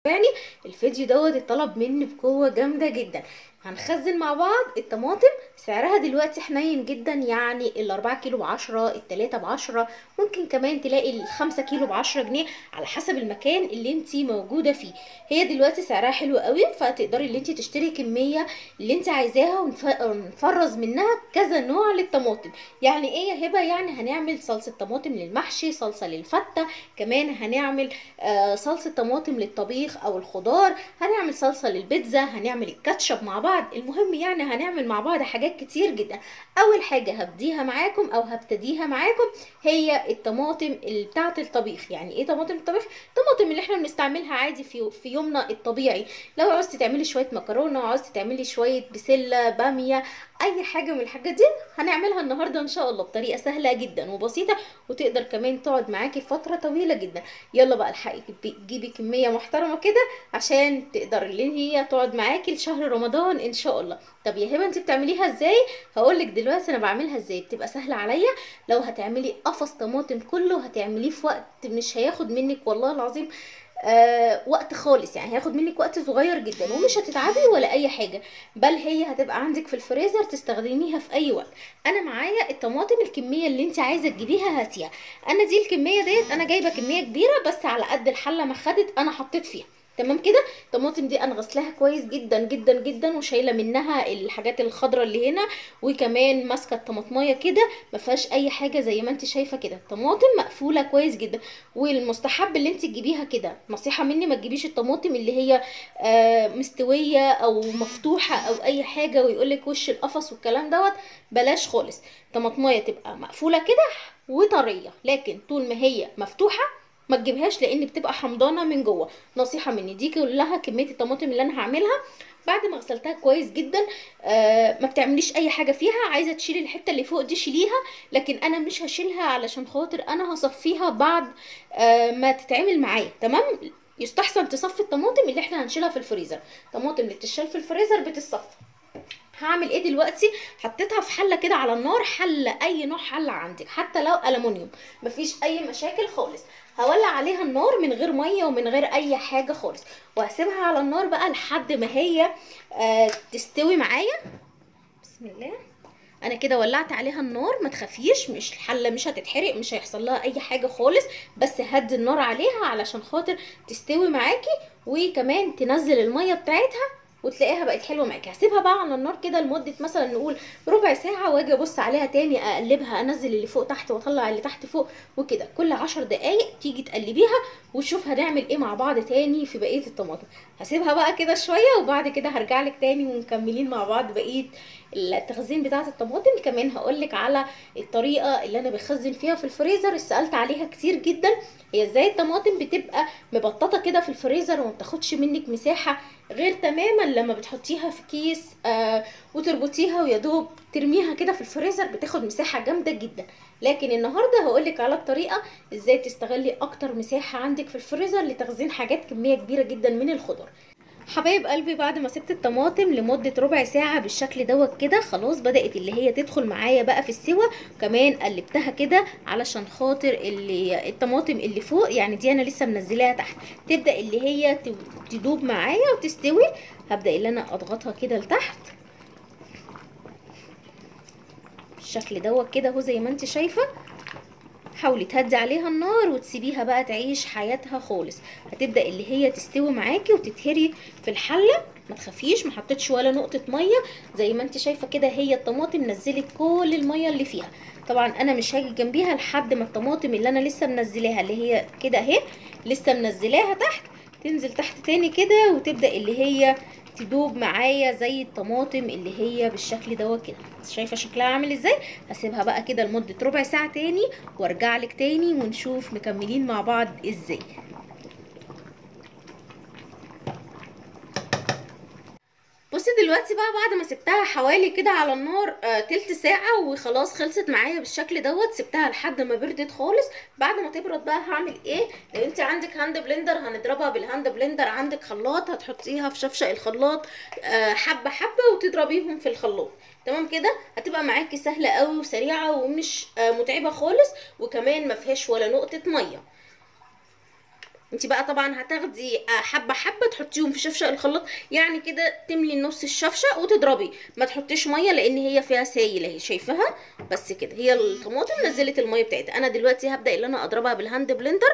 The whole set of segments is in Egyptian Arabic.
يعني الفيديو دوت اتطلب مني بقوه جامده جدا هنخزن مع بعض الطماطم سعرها دلوقتي حنين جدا يعني الأربعة كيلو بعشرة التلاتة بعشرة ممكن كمان تلاقي الخمسة كيلو بعشرة جنيه على حسب المكان اللي انتي موجودة فيه هي دلوقتي سعرها حلو قوي فتقدري اللي انتي تشتري كمية اللي انتي عايزاها ونف- ونفرز منها كذا نوع للطماطم يعني ايه يا هبة يعني هنعمل صلصة طماطم للمحشي صلصة للفتة كمان هنعمل آه صلصة طماطم للطبيخ او الخضار هنعمل صلصة للبيتزا هنعمل الكاتشب مع بعض المهم يعني هنعمل مع بعض حاجات كتير جدا اول حاجة هبديها معاكم او هبتديها معاكم هي الطماطم اللي بتاعة الطبيخ يعني ايه طماطم الطبيخ الطماطم اللي احنا بنستعملها عادي في في يومنا الطبيعي لو عاوزتي تعملي شوية مكرونة عاوزتي تعملي شوية بسلة بامية اي حاجة من الحاجات دي هنعملها النهاردة ان شاء الله بطريقة سهلة جدا وبسيطة وتقدر كمان تقعد معاكي فترة طويلة جدا يلا بقى الحقي جيبي كمية محترمة كده عشان تقدر اللي هي تقعد معاكي لشهر رمضان ان شاء الله طب يا هبه انت بتعمليها ازاي هقولك دلوقتي انا بعملها ازاي بتبقى سهله عليا لو هتعملي قفص طماطم كله هتعمليه في وقت مش هياخد منك والله العظيم آه وقت خالص يعني هياخد منك وقت صغير جدا ومش هتتعبي ولا اي حاجه بل هي هتبقى عندك في الفريزر تستخدميها في اي وقت انا معايا الطماطم الكميه اللي انت عايزه تجيبيها هاتيها انا دي الكميه ديت انا جايبه كميه كبيره بس على قد الحله ما خدت انا حطيت فيها تمام كده الطماطم دي انا غسلاها كويس جدا جدا جدا وشايله منها الحاجات الخضراء اللي هنا وكمان ماسكه الطماطمايه كده ما فيهاش اي حاجه زي ما انت شايفه كده الطماطم مقفوله كويس جدا والمستحب اللي انت تجيبيها كده نصيحه مني ما تجيبيش الطماطم اللي هي آه مستويه او مفتوحه او اي حاجه ويقولك وش القفص والكلام دوت بلاش خالص طماطمايه تبقى مقفوله كده وطريه لكن طول ما هي مفتوحه ما تجيبهاش لان بتبقى حمضانه من جوه نصيحه مني دي كلها كميه الطماطم اللي انا هعملها بعد ما غسلتها كويس جدا آه ما بتعمليش اي حاجه فيها عايزه تشيلي الحته اللي فوق دي شيليها لكن انا مش هشيلها علشان خاطر انا هصفيها بعد آه ما تتعمل معايا تمام يستحسن تصفي الطماطم اللي احنا هنشيلها في الفريزر الطماطم اللي بتشال في الفريزر بتتصفى هعمل ايه دلوقتي حطيتها في حله كده على النار حله اي نوع حله عندك حتى لو الومنيوم مفيش اي مشاكل خالص هولع عليها النار من غير ميه ومن غير اي حاجه خالص وهسيبها على النار بقى لحد ما هي آه تستوي معايا بسم الله انا كده ولعت عليها النار ما تخافيش مش الحله مش هتتحرق مش هيحصل لها اي حاجه خالص بس هدي النار عليها علشان خاطر تستوي معاكي وكمان تنزل الميه بتاعتها وتلاقيها بقت حلوه معاكي هسيبها بقى على النار كده لمده مثلا نقول ربع ساعه واجي ابص عليها تاني اقلبها انزل اللي فوق تحت واطلع اللي تحت فوق وكده كل عشر دقايق تيجي تقلبيها وتشوف هنعمل ايه مع بعض تاني في بقيه الطماطم هسيبها بقى كده شويه وبعد كده هرجع لك تاني ومكملين مع بعض بقيه التخزين بتاعه الطماطم كمان هقولك على الطريقه اللي انا بخزن فيها في الفريزر سالت عليها كتير جدا هي ازاي الطماطم بتبقى مبططه كده في الفريزر وما بتاخدش منك مساحه غير تماما لما بتحطيها في كيس آه وتربطيها ويا دوب ترميها كده في الفريزر بتاخد مساحه جامده جدا لكن النهارده هقولك على الطريقه ازاي تستغلي اكتر مساحه عندك في الفريزر لتخزين حاجات كميه كبيره جدا من الخضار حبايب قلبي بعد ما سبت الطماطم لمدة ربع ساعة بالشكل دوت كده خلاص بدأت اللي هي تدخل معايا بقى في السوا كمان قلبتها كده علشان خاطر اللي الطماطم اللي فوق يعني دي انا لسه منزلاها تحت تبدأ اللي هي تدوب معايا وتستوي هبدأ اللي انا اضغطها كده لتحت بالشكل دوت كده اهو زي ما انت شايفه حاولي تهدي عليها النار وتسيبيها بقى تعيش حياتها خالص هتبدا اللي هي تستوي معاكي وتتهري في الحله ما تخافيش ما حطيتش ولا نقطه ميه زي ما انت شايفه كده هي الطماطم نزلت كل الميه اللي فيها طبعا انا مش هاجي جنبيها لحد ما الطماطم اللي انا لسه منزلاها اللي هي كده اهي لسه منزلاها تحت تنزل تحت تاني كده وتبدا اللي هي تدوب معايا زي الطماطم اللي هي بالشكل دوت كده شايفه شكلها عامل ازاي هسيبها بقى كده لمده ربع ساعه تاني وارجع لك تاني ونشوف مكملين مع بعض ازاي بصي دلوقتي بقى بعد ما سبتها حوالي كده على النار آه تلت ساعة وخلاص خلصت معايا بالشكل دوت سبتها لحد ما بردت خالص بعد ما تبرد بقى هعمل ايه لو انت عندك هاند بلندر هنضربها بالهاند بلندر عندك خلاط هتحطيها في شفشق الخلاط آه حبة حبة وتضربيهم في الخلاط تمام كده هتبقى معاكي سهلة قوي وسريعة ومش آه متعبة خالص وكمان ما فيهاش ولا نقطة مية انت بقى طبعا هتاخدي آه، حبه حبه تحطيهم في شفشق الخلاط يعني كده تملي نص الشفشق وتضربي ما تحطيش ميه لان هي فيها سايل اهي شايفاها بس كده هي الطماطم نزلت الميه بتاعتها انا دلوقتي هبدا ان انا اضربها بالهاند بلندر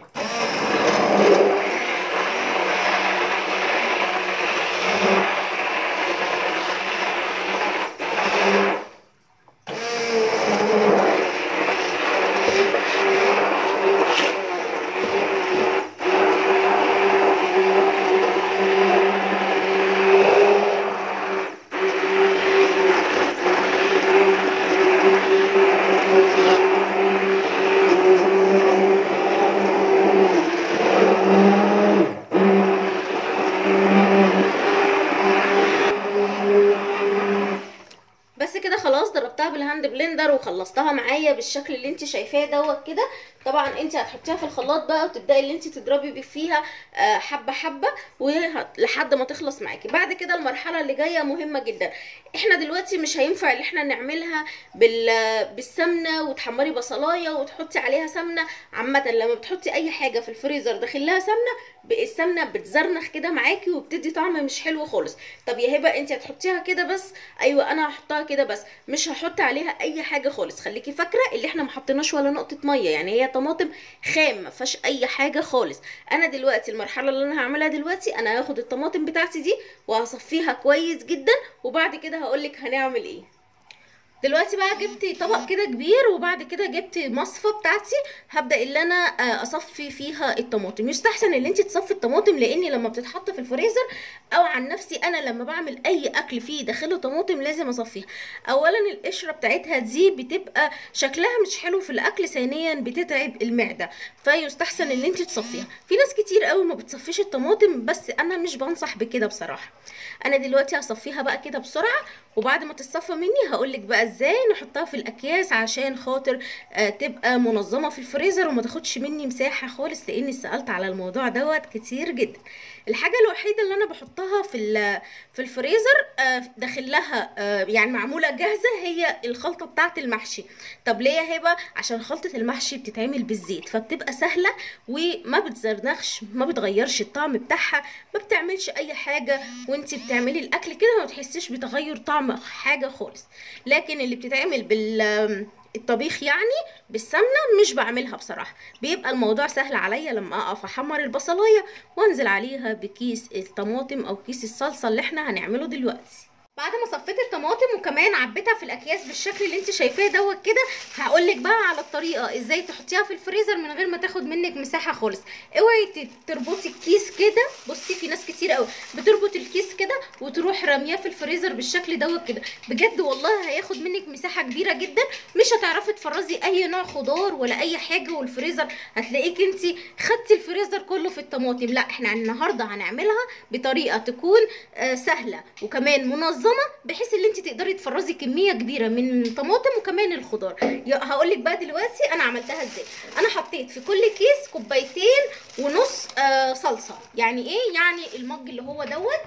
بس كده خلاص ضربتها بالهاند بلندر وخلصتها معايا بالشكل اللي انت شايفاه دوت كده طبعا انت هتحطيها في الخلاط بقى وتبداي اللي انت تضربي بيه فيها آه، حبه حبه وه- لحد ما تخلص معاكي بعد كده المرحله اللي جايه مهمه جدا احنا دلوقتي مش هينفع ان احنا نعملها بال بالسمنه وتحمري بصلايه وتحطي عليها سمنه عامه لما بتحطي اي حاجه في الفريزر داخل لها سمنه ب- السمنه بتزرنخ كده معاكي وبتدي طعم مش حلو خالص طب يا هبه انت هتحطيها كده بس ايوه انا هحطها كده بس مش هحط عليها اي حاجه خالص خليكي فاكره اللي احنا ما حطيناش ولا نقطه ميه يعني هي طماطم خام ما فيهاش اي حاجه خالص انا دلوقتي المرحله اللي انا هعملها دلوقتي انا هاخد الطماطم بتاعتي دي وهصفيها كويس جدا وبعد كده هقولك هنعمل ايه دلوقتي بقى جبت طبق كده كبير وبعد كده جبت مصفى بتاعتي هبدا اللي انا آه، اصفي فيها الطماطم يستحسن ان انت تصفي الطماطم لان لما بتتحط في الفريزر او عن نفسي انا لما بعمل اي اكل فيه داخله طماطم لازم اصفيها اولا القشره بتاعتها دي بتبقى شكلها مش حلو في الاكل ثانيا بتتعب المعده فيستحسن ان انت تصفيها في ناس كتير قوي ما بتصفيش الطماطم بس انا مش بنصح بكده بصراحه انا دلوقتي هصفيها بقى كده بسرعه وبعد ما تتصفى مني هقولك بقى ازاي نحطها في الاكياس عشان خاطر آه تبقى منظمه في الفريزر وما تاخدش مني مساحه خالص لاني سالت على الموضوع دوت كتير جدا الحاجه الوحيده اللي انا بحطها في ال- في الفريزر آه داخل لها آه يعني معموله جاهزه هي الخلطه بتاعه المحشي طب ليه يا هبه عشان خلطه المحشي بتتعمل بالزيت فبتبقى سهله وما بتزرنخش ما بتغيرش الطعم بتاعها ما بتعملش اي حاجه وانت بتعملي الاكل كده ما بتحسيش بتغير طعم حاجه خالص لكن اللي بتتعمل بال الطبيخ يعني بالسمنه مش بعملها بصراحه بيبقى الموضوع سهل عليا لما اقف احمر البصلايه وانزل عليها بكيس الطماطم او كيس الصلصه اللي احنا هنعمله دلوقتي بعد ما صفيت الطماطم وكمان عبيتها في الاكياس بالشكل اللي انت شايفاه دوت كده هقول لك بقى على الطريقه ازاي تحطيها في الفريزر من غير ما تاخد منك مساحه خالص اوعي ت- تربطي الكيس كده بصي في ناس كتير قوي بتربط الكيس كده وتروح رمياه في الفريزر بالشكل دوت كده بجد والله هياخد منك مساحه كبيره جدا مش هتعرفي تفرزي اي نوع خضار ولا اي حاجه والفريزر هتلاقيك انت خدتي الفريزر كله في الطماطم لا احنا النهارده هنعملها بطريقه تكون آه سهله وكمان منظمه بحيث ان انت تقدري تفرزي كميه كبيره من الطماطم وكمان الخضار هقول لك بقى دلوقتي انا عملتها ازاي انا حطيت في كل كيس كوبايتين ونص آه صلصه يعني ايه يعني المج اللي هو دوت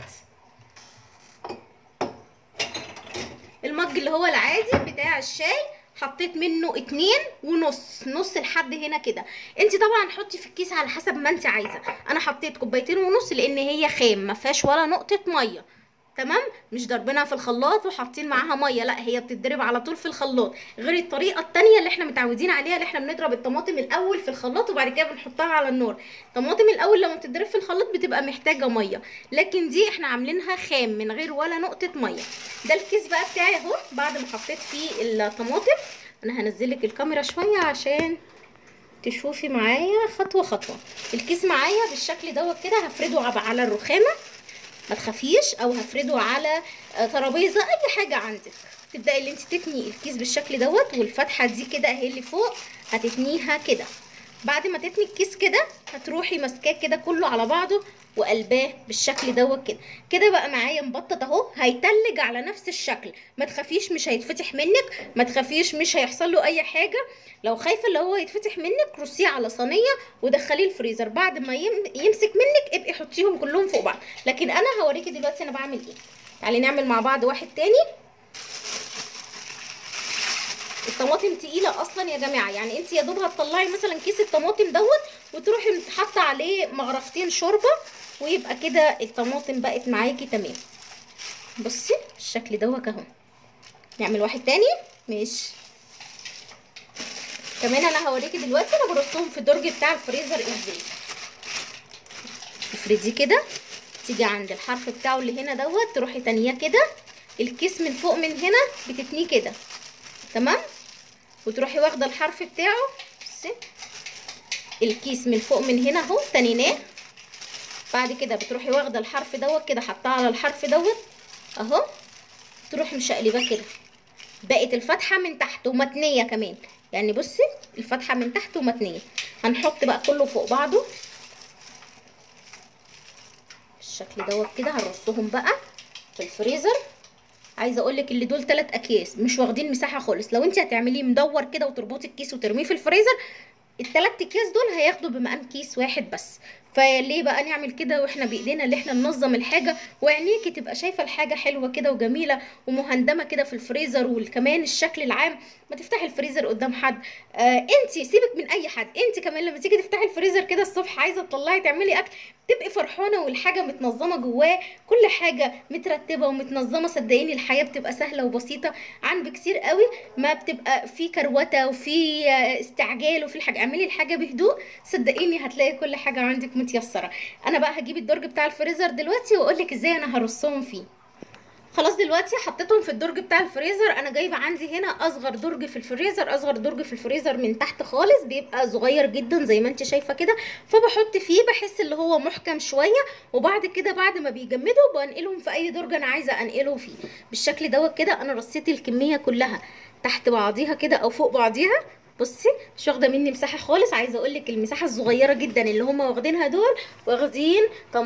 المج اللي هو العادي بتاع الشاي حطيت منه اتنين ونص نص لحد هنا كده انت طبعا حطي في الكيس على حسب ما انت عايزه انا حطيت كوبايتين ونص لان هي خام ما فيهاش ولا نقطه ميه تمام مش ضربينها في الخلاط وحاطين معاها ميه لا هي بتتضرب على طول في الخلاط غير الطريقه التانية اللي احنا متعودين عليها اللي احنا بنضرب الطماطم الاول في الخلاط وبعد كده بنحطها على النار الطماطم الاول لما بتتضرب في الخلاط بتبقى محتاجه ميه لكن دي احنا عاملينها خام من غير ولا نقطه ميه ده الكيس بقى بتاعي اهو بعد ما حطيت فيه الطماطم انا هنزلك الكاميرا شويه عشان تشوفي معايا خطوه خطوه الكيس معايا بالشكل دوت كده هفرده على الرخامه ما تخافيش او هفرده على آه، ترابيزه اي حاجه عندك تبداي اللي انت تتني الكيس بالشكل دوت والفتحه دي كده اهي اللي فوق هتتنيها كده بعد ما تتني الكيس كده هتروحي ماسكاه كده كله على بعضه وقلباه بالشكل دوت كده كده بقى معايا مبطط اهو هيتلج على نفس الشكل ما تخافيش مش هيتفتح منك ما تخافيش مش هيحصل له اي حاجه لو خايفه اللي هو يتفتح منك رصيه على صينيه ودخليه الفريزر بعد ما يم... يمسك منك ابقي حطيهم كلهم فوق بعض لكن انا هوريكي دلوقتي انا بعمل ايه تعالي نعمل مع بعض واحد تاني الطماطم تقيله اصلا يا جماعه يعني انت يا دوب هتطلعي مثلا كيس الطماطم دوت وتروحي حاطه عليه مغرفتين شوربه ويبقى كده الطماطم بقت معاكي تمام بصي الشكل دوت اهو نعمل واحد تاني ماشي كمان انا هوريكي دلوقتي انا برصهم في الدرج بتاع الفريزر ازاي افرديه كده تيجي عند الحرف بتاعه اللي هنا دوت تروحي تانية كده الكيس من فوق من هنا بتتنيه كده تمام وتروحي واخده الحرف بتاعه بصي الكيس من فوق من هنا اهو تنيناه بعد كده بتروحي واخده الحرف دوت كده حطاه على الحرف دوت اهو تروحي مشقلباه كده بقت الفتحه من تحت ومتنيه كمان يعني بصي الفتحه من تحت ومتنيه هنحط بقى كله فوق بعضه بالشكل دوت كده هنرصهم بقى في الفريزر عايزه اقول لك اللي دول ثلاث اكياس مش واخدين مساحه خالص لو انت هتعمليه مدور كده وتربطي الكيس وترميه في الفريزر الثلاث اكياس دول هياخدوا بمقام كيس واحد بس فليه بقى نعمل كده واحنا بايدينا اللي احنا ننظم الحاجه وعينيكي تبقى شايفه الحاجه حلوه كده وجميله ومهندمه كده في الفريزر وكمان الشكل العام ما تفتحي الفريزر قدام حد آه انت سيبك من اي حد انت كمان لما تيجي تفتحي الفريزر كده الصبح عايزه تطلعي تعملي اكل تبقي فرحانه والحاجه متنظمه جواه كل حاجه مترتبه ومتنظمه صدقيني الحياه بتبقى سهله وبسيطه عن بكتير قوي ما بتبقى في كروته وفي استعجال وفي الحاجه اعملي الحاجه بهدوء صدقيني هتلاقي كل حاجه عندك متيسره انا بقى هجيب الدرج بتاع الفريزر دلوقتي واقول لك ازاي انا هرصهم فيه خلاص دلوقتي حطيتهم في الدرج بتاع الفريزر انا جايبه عندي هنا اصغر درج في الفريزر اصغر درج في الفريزر من تحت خالص بيبقى صغير جدا زي ما انت شايفه كده فبحط فيه بحس اللي هو محكم شويه وبعد كده بعد ما بيجمدوا بنقلهم في اي درج انا عايزه انقله فيه بالشكل دوت كده انا رصيت الكميه كلها تحت بعضيها كده او فوق بعضيها بصي مش واخده مني مساحه خالص عايزه اقول لك المساحه الصغيره جدا اللي هم واخدينها دول واخدين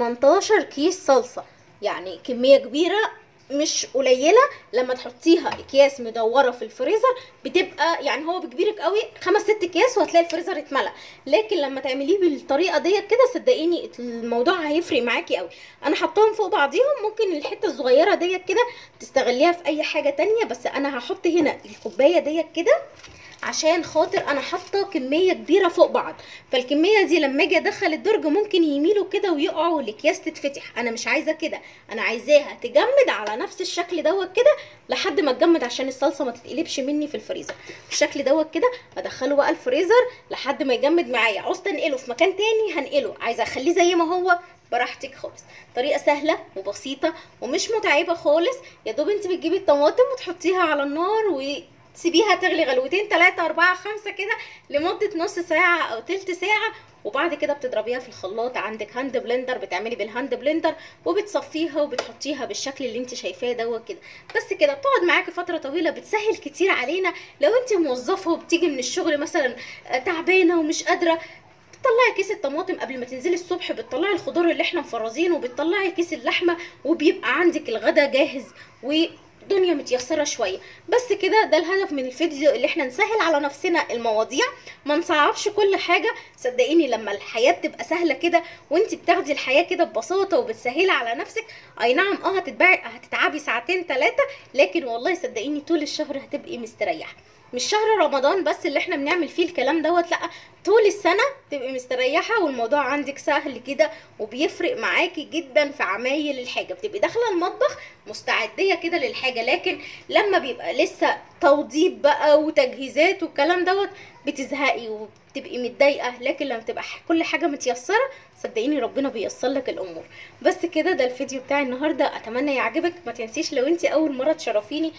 18 كيس صلصه يعني كميه كبيره مش قليله لما تحطيها اكياس مدوره في الفريزر بتبقى يعني هو بكبيرك قوي خمس ست اكياس وهتلاقي الفريزر اتملى لكن لما تعمليه بالطريقه ديت كده صدقيني الموضوع هيفرق معاكي قوي انا حطاهم فوق بعضيهم ممكن الحته الصغيره ديت كده تستغليها في اي حاجه تانية بس انا هحط هنا الكوبايه ديت كده عشان خاطر انا حاطه كميه كبيره فوق بعض فالكميه دي لما اجي ادخل الدرج ممكن يميلوا كده ويقعوا والاكياس تتفتح انا مش عايزه كده انا عايزاها تجمد على نفس الشكل دوت كده لحد ما تجمد عشان الصلصه ما تتقلبش مني في الفريزر بالشكل دوت كده ادخله بقى الفريزر لحد ما يجمد معايا عاوزه انقله في مكان تاني هنقله عايزه اخليه زي ما هو براحتك خالص طريقه سهله وبسيطه ومش متعبه خالص يا دوب انت بتجيبي الطماطم وتحطيها على النار و تسيبيها تغلي غلوتين تلاتة أربعة خمسة كده لمدة نص ساعة أو تلت ساعة وبعد كده بتضربيها في الخلاط عندك هاند بلندر بتعملي بالهاند بلندر وبتصفيها وبتحطيها بالشكل اللي انت شايفاه دوت كده بس كده بتقعد معاكي فتره طويله بتسهل كتير علينا لو انت موظفه وبتيجي من الشغل مثلا تعبانه ومش قادره بتطلعي كيس الطماطم قبل ما تنزلي الصبح بتطلعي الخضار اللي احنا مفرزينه وبتطلعي كيس اللحمه وبيبقى عندك الغدا جاهز و الدنيا متيسره شويه بس كده ده الهدف من الفيديو اللي احنا نسهل على نفسنا المواضيع ما نصعبش كل حاجه صدقيني لما الحياه بتبقى سهله كده وانت بتاخدي الحياه كده ببساطه وبتسهلها على نفسك اي نعم اه هتتبعي هتتعبي ساعتين ثلاثه لكن والله صدقيني طول الشهر هتبقي مستريحه مش شهر رمضان بس اللي احنا بنعمل فيه الكلام دوت لا طول السنه تبقي مستريحه والموضوع عندك سهل كده وبيفرق معاكي جدا في عمايل الحاجه بتبقي داخله المطبخ مستعديه كده للحاجه لكن لما بيبقى لسه توضيب بقى وتجهيزات والكلام دوت بتزهقي وبتبقي متضايقه لكن لما تبقى كل حاجه متيسره صدقيني ربنا بيسر لك الامور بس كده ده الفيديو بتاعي النهارده اتمنى يعجبك ما تنسيش لو انت اول مره تشرفيني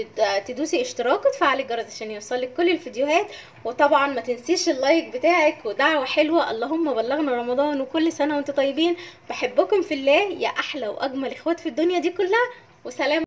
تدوسي اشتراك وتفعلي الجرس عشان يوصلك كل الفيديوهات وطبعا ما تنسيش اللايك بتاعك ودعوه حلوه اللهم بلغنا رمضان وكل سنه وانتم طيبين بحبكم في الله يا احلى واجمل اخوات في الدنيا دي كلها وسلام